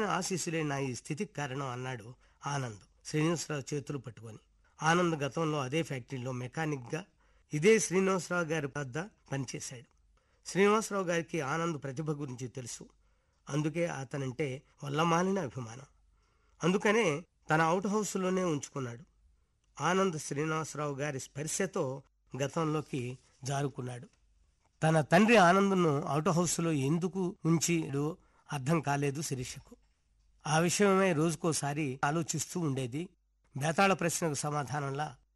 ఆశీస్సులే నా ఈ స్థితికి కారణం అన్నాడు ఆనంద్ శ్రీనివాసరావు చేతులు పట్టుకొని ఆనంద్ గతంలో అదే ఫ్యాక్టరీలో మెకానిక్గా ఇదే శ్రీనివాసరావు గారి వద్ద పనిచేశాడు శ్రీనివాసరావు గారికి ఆనంద్ ప్రతిభ గురించి తెలుసు అందుకే అతనంటే వల్లమాలిన అభిమానం అందుకనే తన అవుట్ హౌస్లోనే ఉంచుకున్నాడు ఆనంద్ శ్రీనివాసరావు గారి స్పర్శతో గతంలోకి జారుకున్నాడు తన తండ్రి ఆనంద్ను అవుట్ హౌస్లో ఎందుకు ఉంచిడో అర్థం కాలేదు శిరీషకు ఆ విషయమై రోజుకోసారి ఆలోచిస్తూ ఉండేది బేతాళ ప్రశ్నకు సమాధానంలా